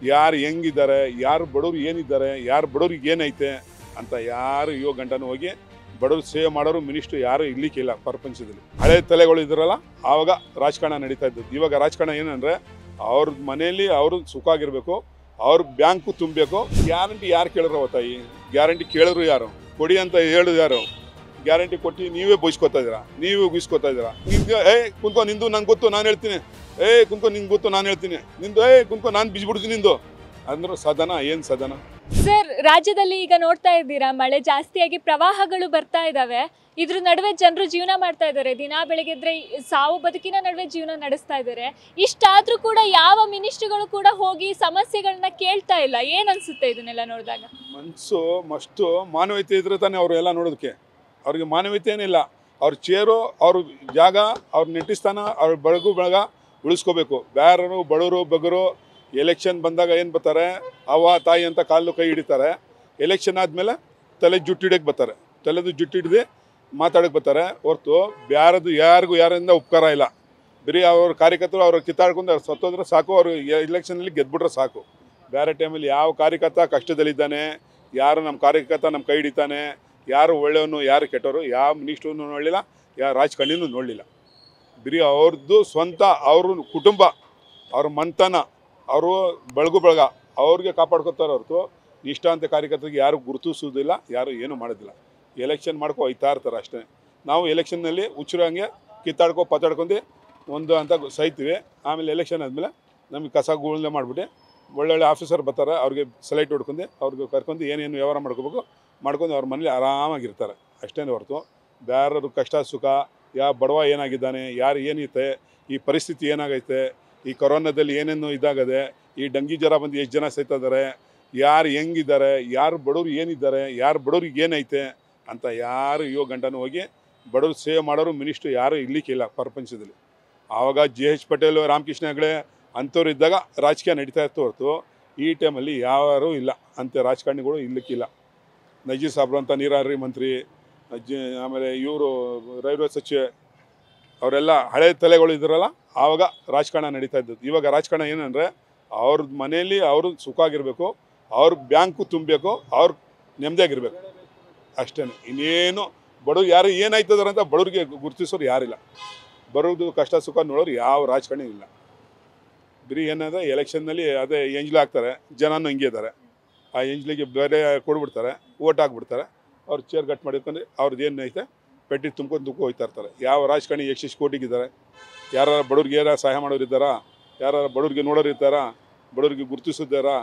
ಯಾರು ಹೆಂಗಿದ್ದಾರೆ ಯಾರು ಬಡವ್ರು ಏನಿದ್ದಾರೆ ಯಾರು ಬಡವ್ರಿಗೆ ಏನೈತೆ ಅಂತ ಯಾರು ಇವಾಗ ಗಂಟನೂ ಹೋಗಿ ಬಡವ್ರು ಸೇವೆ ಮಾಡೋರು ಮಿನಿಸ್ಟ್ರು ಯಾರು ಇರ್ಲಿಕ್ಕಿಲ್ಲ ಪ್ರಪಂಚದಲ್ಲಿ ಹಳೆ ತಲೆಗಳು ಇದ್ರಲ್ಲ ಆವಾಗ ರಾಜಕಾರಣ ನಡೀತಾ ಇದ್ದದ್ದು ಇವಾಗ ರಾಜಕಾರಣ ಏನಂದ್ರೆ ಅವ್ರ ಮನೆಯಲ್ಲಿ ಅವರು ಸುಖ ಆಗಿರ್ಬೇಕು ಅವ್ರ ಬ್ಯಾಂಕು ತುಂಬಬೇಕು ಗ್ಯಾರಂಟಿ ಯಾರು ಕೇಳಿದ್ರು ಅವತ್ತಾಯಿ ಗ್ಯಾರಂಟಿ ಕೇಳಿದ್ರು ಯಾರು ಕೊಡಿ ಅಂತ ಹೇಳಿದ್ರು ಯಾರು ಗ್ಯಾರಂಟಿ ಕೊಟ್ಟು ನೀವೇ ಬಯಸ್ಕೊತಾ ಇದ್ದೀರಾ ನೀವೇ ಉಗಿಸ್ಕೊತಾ ಇದ್ದೀರಾ ನಿಂಗೆ ಏ ಕುಂತ್ಕೊ ನಿಂದು ನಂಗೆ ಗೊತ್ತು ನಾನು ಹೇಳ್ತೀನಿ ಏ ಕುಂತ್ಕೊ ನಿಂಗೆ ಗೊತ್ತು ನಾನು ಹೇಳ್ತೀನಿ ನಿಂದು ಏ ಕುಂತ್ಕೊ ನಾನು ಬಿಜ್ಬಿಡ್ತೀನಿ ನಿಂದು ಅಂದ್ರು ಸದನ ಏನು ಸದನ ಸರ್ ರಾಜ್ಯದಲ್ಲಿ ಈಗ ನೋಡ್ತಾ ಇದ್ದೀರಾ ಮಳೆ ಜಾಸ್ತಿಯಾಗಿ ಪ್ರವಾಹಗಳು ಬರ್ತಾ ಇದ್ದಾವೆ ಇದ್ರ ನಡುವೆ ಜನರು ಜೀವನ ಮಾಡ್ತಾ ಇದ್ದಾರೆ ದಿನ ಬೆಳಗ್ಗೆದ್ರೆ ಸಾವು ಬದುಕಿನ ನಡುವೆ ಜೀವನ ನಡೆಸ್ತಾ ಇದ್ದಾರೆ ಇಷ್ಟಾದ್ರೂ ಕೂಡ ಯಾವ ಮಿನಿಸ್ಟ್ರಿಗಳು ಕೂಡ ಹೋಗಿ ಸಮಸ್ಯೆಗಳನ್ನ ಕೇಳ್ತಾ ಇಲ್ಲ ಏನ್ ಅನ್ಸುತ್ತೆ ಇದನ್ನೆಲ್ಲ ನೋಡಿದಾಗ ಮನಸ್ಸು ಮಸ್ತು ಮಾನವೀಯತೆ ಇದ್ರೆ ತಾನೇ ಅವರು ಎಲ್ಲ ನೋಡೋದಕ್ಕೆ ಅವ್ರಿಗೆ ಮಾನವೀಯತೆ ಏನಿಲ್ಲ ಅವ್ರ ಚೇರು ಅವ್ರ ಜಾಗ ಅವ್ರ ನೆಟ್ಟಿಸ್ತಾನ ಅವ್ರ ಬೆಳಗು ಬೆಳಗ ಉಳಿಸ್ಕೋಬೇಕು ಬ್ಯಾರರು ಬಡವರು ಬಗರು ಎಲೆಕ್ಷನ್ ಬಂದಾಗ ಏನು ಬರ್ತಾರೆ ಅವ್ವ ತಾಯಿ ಅಂತ ಕಾಲು ಕೈ ಹಿಡಿತಾರೆ ಎಲೆಕ್ಷನ್ ಆದಮೇಲೆ ತಲೆ ಜುಟ್ಟು ಹಿಡಿಯಕ್ಕೆ ಬರ್ತಾರೆ ತಲೆದು ಜುಟ್ಟು ಹಿಡ್ದು ಮಾತಾಡಕ್ಕೆ ಬರ್ತಾರೆ ಹೊರ್ತು ಬ್ಯಾರದು ಯಾರಿಗೂ ಯಾರಿಂದ ಉಪಕಾರ ಇಲ್ಲ ಬರೀ ಅವ್ರ ಕಾರ್ಯಕರ್ತರು ಅವ್ರು ಕಿತ್ತಾಡ್ಕೊಂಡು ಅವ್ರು ಸತ್ತೋದ್ರೆ ಸಾಕು ಅವರು ಎಲೆಕ್ಷನಲ್ಲಿ ಗೆದ್ಬಿಟ್ರೆ ಸಾಕು ಬೇರೆ ಟೈಮಲ್ಲಿ ಯಾವ ಕಾರ್ಯಕರ್ತ ಕಷ್ಟದಲ್ಲಿದ್ದಾನೆ ಯಾರು ನಮ್ಮ ಕಾರ್ಯಕರ್ತ ನಮ್ಮ ಕೈ ಹಿಡಿತಾನೆ ಯಾರು ಒಳ್ಳೆಯವನು ಯಾರು ಕೆಟ್ಟವರು ಯಾವ ಮಿನಿಸ್ಟ್ರೂ ನೋಡಲಿಲ್ಲ ಯಾವ ರಾಜಕಾರಣಿನೂ ನೋಡಲಿಲ್ಲ ಬರೀ ಅವ್ರದ್ದು ಸ್ವಂತ ಅವ್ರ ಕುಟುಂಬ ಅವ್ರ ಮಂತನ ಅವರು ಬೆಳಗು ಬೆಳಗ ಅವ್ರಿಗೆ ಕಾಪಾಡ್ಕೊತಾರೆ ಹೊರತು ನಿಷ್ಠಾಂತ ಕಾರ್ಯಕರ್ತರಿಗೆ ಯಾರು ಗುರುತಿಸೋದಿಲ್ಲ ಯಾರು ಏನೂ ಮಾಡೋದಿಲ್ಲ ಎಲೆಕ್ಷನ್ ಮಾಡ್ಕೊ ಹೋಯ್ತಾ ಇರ್ತಾರೆ ಅಷ್ಟೇ ನಾವು ಎಲೆಕ್ಷನ್ನಲ್ಲಿ ಹುಚ್ಚರಂಗೆ ಕಿತ್ತಾಡ್ಕೊ ಪತ್ತಾಡ್ಕೊಂಡು ಒಂದು ಅಂತ ಸೈತೀವಿ ಆಮೇಲೆ ಎಲೆಕ್ಷನ್ ಆದಮೇಲೆ ನಮಗೆ ಕಸ ಗೂಳ್ನೆ ಮಾಡಿಬಿಟ್ಟು ಒಳ್ಳೊಳ್ಳೆ ಆಫೀಸರ್ ಬರ್ತಾರೆ ಅವ್ರಿಗೆ ಸೆಲೆಕ್ಟ್ ಹೊಡ್ಕೊಂಡು ಅವ್ರಿಗೆ ಕರ್ಕೊಂಡು ಏನೇನು ವ್ಯವಹಾರ ಮಾಡ್ಕೋಬೇಕು ಮಾಡ್ಕೊಂಡು ಅವ್ರ ಮನೇಲಿ ಆರಾಮಾಗಿರ್ತಾರೆ ಅಷ್ಟೇ ಹೊರತು ಬೇರೆಯವ್ರ ಕಷ್ಟ ಸುಖ ಯಾವ ಬಡವ ಏನಾಗಿದ್ದಾನೆ ಯಾರು ಏನೈತೆ ಈ ಪರಿಸ್ಥಿತಿ ಏನಾಗೈತೆ ಈ ಕೊರೋನಾದಲ್ಲಿ ಏನೇನು ಇದಾಗದೆ ಈ ಡಂಗಿ ಜ್ವರ ಬಂದು ಎಷ್ಟು ಜನ ಸೈತಾ ಇದ್ದಾರೆ ಯಾರು ಹೆಂಗಿದ್ದಾರೆ ಯಾರು ಬಡವ್ರು ಏನಿದ್ದಾರೆ ಯಾರು ಬಡವ್ರಿಗೆ ಏನೈತೆ ಅಂತ ಯಾರು ಇವಾಗ ಗಂಟನೂ ಹೋಗಿ ಬಡವ್ರು ಸೇವೆ ಮಾಡೋರು ಮಿನಿಸ್ಟ್ರು ಯಾರು ಇರ್ಲಿಕ್ಕಿಲ್ಲ ಪ್ರಪಂಚದಲ್ಲಿ ಆವಾಗ ಜೆ ಎಚ್ ಪಟೇಲ್ ರಾಮಕೃಷ್ಣ ಹೆಗಡೆ ಅಂಥವ್ರು ಇದ್ದಾಗ ರಾಜಕೀಯ ನಡೀತಾ ಇತ್ತು ಹೊರತು ಈ ಟೈಮಲ್ಲಿ ಯಾರೂ ಇಲ್ಲ ಅಂಥ ರಾಜಕಾರಣಿಗಳು ಇರ್ಲಿಕ್ಕಿಲ್ಲ ನಜೀರ್ ಸಾಬ್ರು ಅಂತ ನೀರಾವರಿ ಮಂತ್ರಿ ಅಜ್ಜಿ ಆಮೇಲೆ ಇವರು ರೈಲ್ವೆ ಸಚಿವ ಅವರೆಲ್ಲ ಹಳೆ ತಲೆಗಳು ಇದ್ರಲ್ಲ ಆವಾಗ ರಾಜಕಾರಣ ನಡೀತಾ ಇದ್ದದ್ದು ಇವಾಗ ರಾಜಕಾರಣ ಏನಂದರೆ ಅವ್ರ ಮನೆಯಲ್ಲಿ ಅವರು ಸುಖ ಆಗಿರಬೇಕು ಅವ್ರ ಬ್ಯಾಂಕು ತುಂಬಬೇಕು ಅವ್ರ ನೆಮ್ಮದಿಯಾಗಿರ್ಬೇಕು ಅಷ್ಟೇ ಇನ್ನೇನು ಬಡವ್ರು ಯಾರು ಏನಾಯ್ತದಾರೆ ಅಂತ ಬಡವ್ರಿಗೆ ಗುರುತಿಸೋರು ಯಾರಿಲ್ಲ ಬರೋದು ಕಷ್ಟ ಸುಖ ನೋಡೋರು ಯಾವ ರಾಜಕಾರಣಿ ಇಲ್ಲ ಬರೀ ಏನಂದರೆ ಎಲೆಕ್ಷನ್ನಲ್ಲಿ ಅದೇ ಎಂಜ್ಲು ಹಾಕ್ತಾರೆ ಜನನೂ ಹಿಂಗೆ ಇದ್ದಾರೆ ಆ ಎಂಜ್ಲಿಗೆ ಬೇರೆ ಕೊಡ್ಬಿಡ್ತಾರೆ ಓಟ್ ಹಾಕ್ಬಿಡ್ತಾರೆ ಅವ್ರು ಚೇರ್ ಕಟ್ ಮಾಡಿರ್ಕೊಂಡು ಅವ್ರದ್ದು ಏನು ಐತೆ ಪೆಟ್ಟಿ ತುಂಬ್ಕೊಂಡು ದುಃಖ ಹೋಗ್ತಾ ಇರ್ತಾರೆ ಯಾವ ರಾಜಕಾರಣಿ ಎಷ್ಟೆಷ್ಟು ಕೋಟಿಗಿದ್ದಾರೆ ಯಾರು ಬಡವ್ರಿಗೆ ಯಾರು ಸಹಾಯ ಮಾಡೋರು ಇದ್ದಾರಾ ಯಾರು ಬಡವ್ರಿಗೆ ನೋಡೋರು ಇದ್ದಾರಾ ಬಡವ್ರಿಗೆ ಗುರುತಿಸಿದ್ದಾರಾ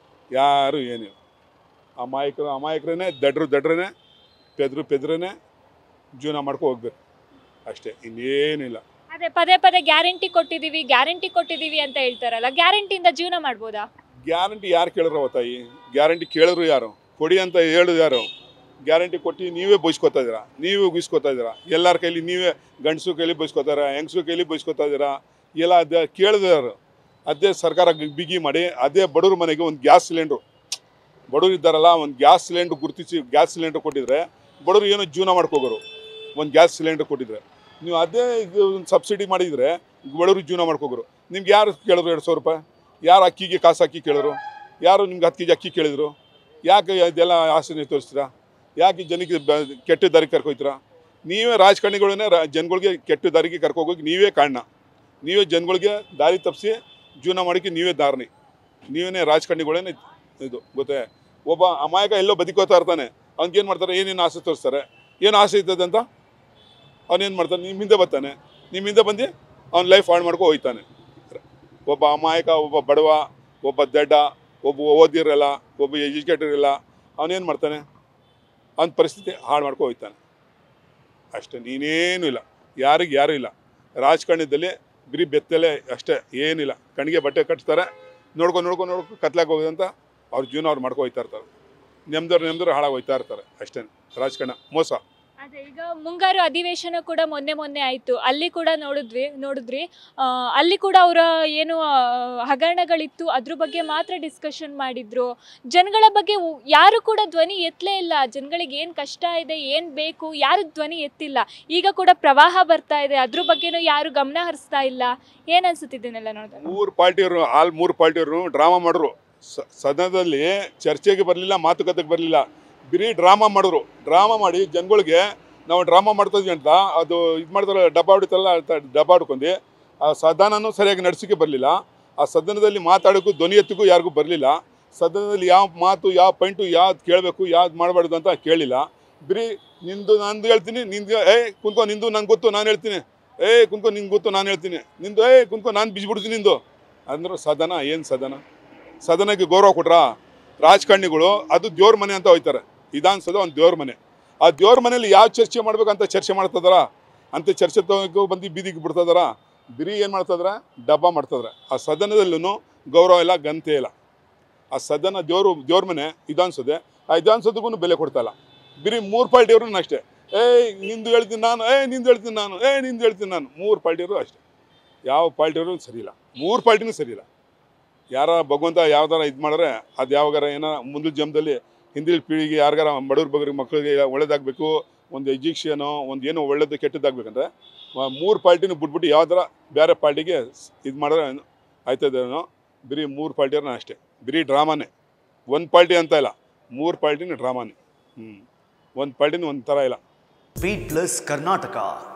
ಯಾರು ಏನಿಲ್ಲ ಅಮಾಯಕರು ಅಮಾಯಕರೇ ದಡ್ರು ದಡ್ರೇ ಪೆದ್ರು ಪೆದ್ರೇ ಜೀವನ ಮಾಡ್ಕೊ ಹೋಗ್ಬೇಕು ಅಷ್ಟೇ ಇನ್ನೇನಿಲ್ಲ ಅದೇ ಪದೇ ಪದೇ ಗ್ಯಾರಂಟಿ ಕೊಟ್ಟಿದೀವಿ ಗ್ಯಾರಂಟಿ ಕೊಟ್ಟಿದೀವಿ ಅಂತ ಹೇಳ್ತಾರಲ್ಲ ಗ್ಯಾರಂಟಿಯಿಂದ ಜೀವನ ಮಾಡ್ಬೋದಾ ಗ್ಯಾರಂಟಿ ಯಾರು ಕೇಳಿದ್ರು ಅವತ್ತಾಯಿ ಗ್ಯಾರಂಟಿ ಕೇಳಿದ್ರು ಯಾರು ಕೊಡಿ ಅಂತ ಹೇಳಿದ್ರು ಯಾರು ಗ್ಯಾರಂಟಿ ಕೊಟ್ಟು ನೀವೇ ಬಯಸ್ಕೊತಾ ಇದ್ದೀರಾ ನೀವೇ ಉಗಿಸ್ಕೊತಾ ಇದ್ದೀರಾ ಎಲ್ಲರ ಕೈಲಿ ನೀವೇ ಗಂಡಸು ಕೈಲಿ ಬಯಸ್ಕೊತಾರೆ ಹೆಂಗಸು ಕೈಲಿ ಬಯಸ್ಕೊತಾ ಇದ್ದೀರಾ ಎಲ್ಲ ಅದೇ ಕೇಳಿದ್ರು ಯಾರು ಅದೇ ಸರ್ಕಾರ ಗಿ- ಬಿಗಿ ಮಾಡಿ ಅದೇ ಬಡವ್ರ ಮನೆಗೆ ಒಂದು ಗ್ಯಾಸ್ ಸಿಲಿಂಡ್ರು ಬಡವ್ರು ಇದ್ದಾರಲ್ಲ ಒಂದು ಗ್ಯಾಸ್ ಸಿಲಿಂಡ್ರ್ ಗುರುತಿಸಿ ಗ್ಯಾಸ್ ಸಿಲಿಂಡ್ರ್ ಕೊಟ್ಟಿದ್ರೆ ಬಡವ್ರು ಏನೋ ಜೀವನ ಮಾಡ್ಕೋಗೋರು ಒಂದು ಗ್ಯಾಸ್ ಸಿಲಿಂಡರ್ ಕೊಟ್ಟಿದ್ರೆ ನೀವು ಅದೇ ಇದು ಒಂದು ಸಬ್ಸಿಡಿ ಮಾಡಿದರೆ ಬಡವ್ರಿಗೆ ಜೀವನ ಮಾಡ್ಕೋಗೋರು ನಿಮ್ಗೆ ಯಾರು ಕೇಳಿದ್ರು ಎರಡು ಸಾವಿರ ರೂಪಾಯಿ ಯಾರು ಅಕ್ಕಿಗೆ ಕಾಸು ಅಕ್ಕಿ ಕೇಳಿದ್ರು ಯಾರು ನಿಮ್ಗೆ ಹತ್ತು ಕೆ ಜಿ ಅಕ್ಕಿ ಕೇಳಿದ್ರು ಯಾಕೆ ಇದೆಲ್ಲ ಆಸೆ ತೋರಿಸ್ತೀರಾ ಯಾಕೆ ಜನಕ್ಕೆ ಬ- ಕೆಟ್ಟ ದಾರಿಗೆ ಕರ್ಕೊಯ್ತೀರಾ ನೀವೇ ರಾಜಕಾರಣಿಗಳನ್ನೇ ರಾ ಜನಗಳಿಗೆ ಕೆಟ್ಟ ದಾರಿಗೆ ಕರ್ಕೋಗೋಗಿ ನೀವೇ ಕಾರಣ ನೀವೇ ಜನಗಳಿಗೆ ದಾರಿ ತಪ್ಪಿಸಿ ಜೀವನ ಮಾಡೋಕ್ಕೆ ನೀವೇ ದಾರಣಿ ನೀವೇ ರಾಜಕಾರಣಿಗಳೇನೆ ಇದು ಗೊತ್ತೇ ಒಬ್ಬ ಅಮಾಯಕ ಎಲ್ಲೋ ಬದುಕೋತಾ ಇರ್ತಾನೆ ಅವ್ನಿಗೇನು ಮಾಡ್ತಾರೆ ಏನೇನು ಆಸೆ ತೋರಿಸ್ತಾರೆ ಏನು ಆಸೆ ಇರ್ತದೆ ಅಂತ ಅವನೇನು ಮಾಡ್ತಾನೆ ನಿಮ್ಮ ಹಿಂದೆ ಬರ್ತಾನೆ ನಿಮ್ಮ ಹಿಂದೆ ಬಂದು ಅವ್ನ ಲೈಫ್ ಹಾಳು ಮಾಡ್ಕೊ ಹೋಯ್ತಾನೆ ಒಬ್ಬ ಅಮಾಯಕ ಒಬ್ಬ ಬಡವ ಒಬ್ಬ ದಡ್ಡ ಒಬ್ಬ ಓದಿರಲ್ಲ ಒಬ್ಬ ಎಜುಕೇಟರ್ ಇಲ್ಲ ಅವನೇನು ಮಾಡ್ತಾನೆ ಅವನ ಪರಿಸ್ಥಿತಿ ಹಾಳು ಮಾಡ್ಕೊ ಹೋಗ್ತಾನೆ ಅಷ್ಟೇ ನೀನೇನು ಇಲ್ಲ ಯಾರಿಗೆ ಯಾರೂ ಇಲ್ಲ ರಾಜಕಾರಣದಲ್ಲಿ ಬರೀ ಬೆತ್ತಲೆ ಅಷ್ಟೇ ಏನಿಲ್ಲ ಕಣ್ಣಿಗೆ ಬಟ್ಟೆ ಕಟ್ತಾರೆ ನೋಡ್ಕೊಂಡು ನೋಡ್ಕೊಂಡು ನೋಡ್ಕೊಂಡು ಕತ್ಲಾಗ ಹೋಗೋದಂತ ಅವ್ರ ಜೀವನ ಅವ್ರು ಮಾಡ್ಕೊ ಹೋಗ್ತಾ ಇರ್ತಾರೆ ನೆಮ್ಮದವ್ರು ನೆಮ್ಮದವ್ರು ಹಾಳಾಗಿ ಹೋಗ್ತಾ ಇರ್ತಾರೆ ಅಷ್ಟೇ ರಾಜಕಾರಣ ಮೋಸ ಅದೇ ಈಗ ಮುಂಗಾರು ಅಧಿವೇಶನ ಕೂಡ ಮೊನ್ನೆ ಮೊನ್ನೆ ಆಯಿತು ಅಲ್ಲಿ ಕೂಡ ನೋಡಿದ್ವಿ ನೋಡಿದ್ರಿ ಆ, ಅಲ್ಲಿ ಕೂಡ ಅವರ ಏನು ಆ, ಹಗರಣಗಳಿತ್ತು ಅದ್ರ ಬಗ್ಗೆ ಮಾತ್ರ ಡಿಸ್ಕಷನ್ ಮಾಡಿದ್ರು ಜನಗಳ ಬಗ್ಗೆ ಉ- ಯಾರು ಕೂಡ ಧ್ವನಿ ಎತ್ತಲೇ ಇಲ್ಲ ಜನಗಳಿಗೆ ಏನು ಕಷ್ಟ ಇದೆ ಏನು ಬೇಕು ಯಾರು ಧ್ವನಿ ಎತ್ತಿಲ್ಲ ಈಗ ಕೂಡ ಪ್ರವಾಹ ಬರ್ತಾ ಇದೆ ಅದ್ರ ಬಗ್ಗೆನೂ ಯಾರು ಗಮನ ಹರಿಸ್ತಾ ಇಲ್ಲ ಏನು ಅನ್ಸುತ್ತಿದ್ದೀನೆಲ್ಲ ನೋಡಿದ್ರೆ ಮೂರು ಪಾರ್ಟಿಯವರು ಆಲ್ ಮೂರು ಪಾರ್ಟಿಯವರು ಡ್ರಾಮಾ ಮಾಡ್ರು ಸ- ಸದನದಲ್ಲಿ ಚರ್ಚೆಗೆ ಬರಲಿಲ್ಲ ಮಾತುಕತೆಗೆ ಬರಲಿಲ್ಲ ಬರೀ ಡ್ರಾಮಾ ಮಾಡಿದ್ರು ಡ್ರಾಮಾ ಮಾಡಿ ಜನಗಳಿಗೆ ನಾವು ಡ್ರಾಮಾ ಮಾಡ್ತಾ ಇದ್ವಿ ಅಂತ ಅದು ಇದು ಮಾಡ್ತಾರಲ್ಲ ಡಬ್ಬ ಹೊಡಿತಾರಲ್ಲ ಅದ್ ಡಬ್ಬ ಹೊಡ್ಕೊಂಡು ಆ ಸದನನೂ ಸರಿಯಾಗಿ ನಡ್ಸೋಕ್ಕೆ ಬರಲಿಲ್ಲ ಆ ಸದನದಲ್ಲಿ ಮಾತಾಡೋಕ್ಕೂ ಧ್ವನಿ ಎತ್ತಿಗೂ ಯಾರಿಗೂ ಬರಲಿಲ್ಲ ಸದನದಲ್ಲಿ ಯಾವ ಮಾತು ಯಾವ ಪಾಯಿಂಟು ಯಾವ್ದು ಕೇಳಬೇಕು ಯಾವ್ದು ಮಾಡಬಾರ್ದು ಅಂತ ಕೇಳಿಲ್ಲ ಬರೀ ನಿಂದು ನಂದು ಹೇಳ್ತೀನಿ ನಿಂದು ಏ ಕುಂತ್ಕೊ ನಿಂದು ನಂಗೆ ಗೊತ್ತು ನಾನು ಹೇಳ್ತೀನಿ ಏ ಕುಂತ್ಕೊ ನಿಂಗೆ ಗೊತ್ತು ನಾನು ಹೇಳ್ತೀನಿ ನಿಂದು ಏ ಕುಂತ್ಕೊ ನಾನು ಬಿಜ್ಬಿಡ್ತೀನಿ ನಿಂದು ಅಂದ್ರೆ ಸದನ ಏನು ಸದನ ಸದನಕ್ಕೆ ಗೌರವ ಕೊಟ್ರಾ ರಾಜಕಾರಣಿಗಳು ಅದು ದೇವ್ರ ಮನೆ ಅಂತ ಹೋಯ್ತಾರೆ ವಿಧಾನಸೌಧ ಒಂದು ದೇವ್ರ ಮನೆ ಆ ದೇವ್ರ ಮನೇಲಿ ಯಾವ ಚರ್ಚೆ ಮಾಡ್ಬೇಕಂತ ಚರ್ಚೆ ಮಾಡ್ತದಾರ ಅಂತ ಚರ್ಚೆ ತಗೋ ಬಂದು ಬೀದಿಗೆ ಬಿಡ್ತದಾರ ಬಿರಿ ಏನು ಮಾಡ್ತದ್ರ ಡಬ್ಬ ಮಾಡ್ತದ್ರೆ ಆ ಸದನದಲ್ಲೂ ಗೌರವ ಇಲ್ಲ ಗಂತೆ ಇಲ್ಲ ಆ ಸದನ ದೇವರು ದೇವ್ರ ಮನೆ ವಿಧಾನಸೌಧೆ ಆ ವಿಧಾನಸೌಧಕ್ಕೂ ಬೆಲೆ ಕೊಡ್ತಾ ಇಲ್ಲ ಬಿರಿ ಮೂರು ಪಾರ್ಟಿಯವ್ರು ಅಷ್ಟೇ ಏಯ್ ನಿಂದು ಹೇಳ್ತೀನಿ ನಾನು ಏಯ್ ನಿಂದು ಹೇಳ್ತೀನಿ ನಾನು ಏಯ್ ನಿಂದು ಹೇಳ್ತೀನಿ ನಾನು ಮೂರು ಪಾರ್ಟಿಯವರು ಅಷ್ಟೇ ಯಾವ ಪಾರ್ಟಿಯವರು ಸರಿ ಇಲ್ಲ ಮೂರು ಪಾರ್ಟಿನೂ ಸರಿ ಇಲ್ಲ ಯಾರ ಭಗವಂತ ಯಾವ್ದಾರ ಇದು ಮಾಡಿದ್ರೆ ಅದು ಯಾವಾಗಾರ ಏನೋ ಮುಂದಿನ ಜನ್ಮದಲ್ಲಿ ಹಿಂದಿನ ಪೀಳಿಗೆ ಯಾರಿಗಾರ ಬಡವ್ರ ಬಗ್ರಿಗೆ ಮಕ್ಕಳಿಗೆ ಒಳ್ಳೇದಾಗಬೇಕು ಒಂದು ಎಜುಕೇಷನು ಒಂದು ಏನೋ ಒಳ್ಳೇದು ಕೆಟ್ಟದ್ದಾಗಬೇಕಂದ್ರೆ ಮೂರು ಪಾರ್ಟಿನೂ ಬಿಟ್ಬಿಟ್ಟು ಯಾವ್ದಾರ ಬೇರೆ ಪಾರ್ಟಿಗೆ ಇದು ಮಾಡಿದ್ರೆ ಆಯ್ತದೇನೋ ಬರೀ ಮೂರು ಪಾರ್ಟಿಯವ್ರನ್ನ ಅಷ್ಟೇ ಬರೀ ಡ್ರಾಮಾನೇ ಒಂದು ಪಾರ್ಟಿ ಅಂತ ಇಲ್ಲ ಮೂರು ಪಾರ್ಟಿನೂ ಡ್ರಾಮಾನೇ ಹ್ಞೂ ಒಂದು ಪಾರ್ಟಿನೂ ಒಂದು ಥರ ಇಲ್ಲ ಬೀಟ್ ಪ್ಲಸ್ ಕರ್ನಾಟಕ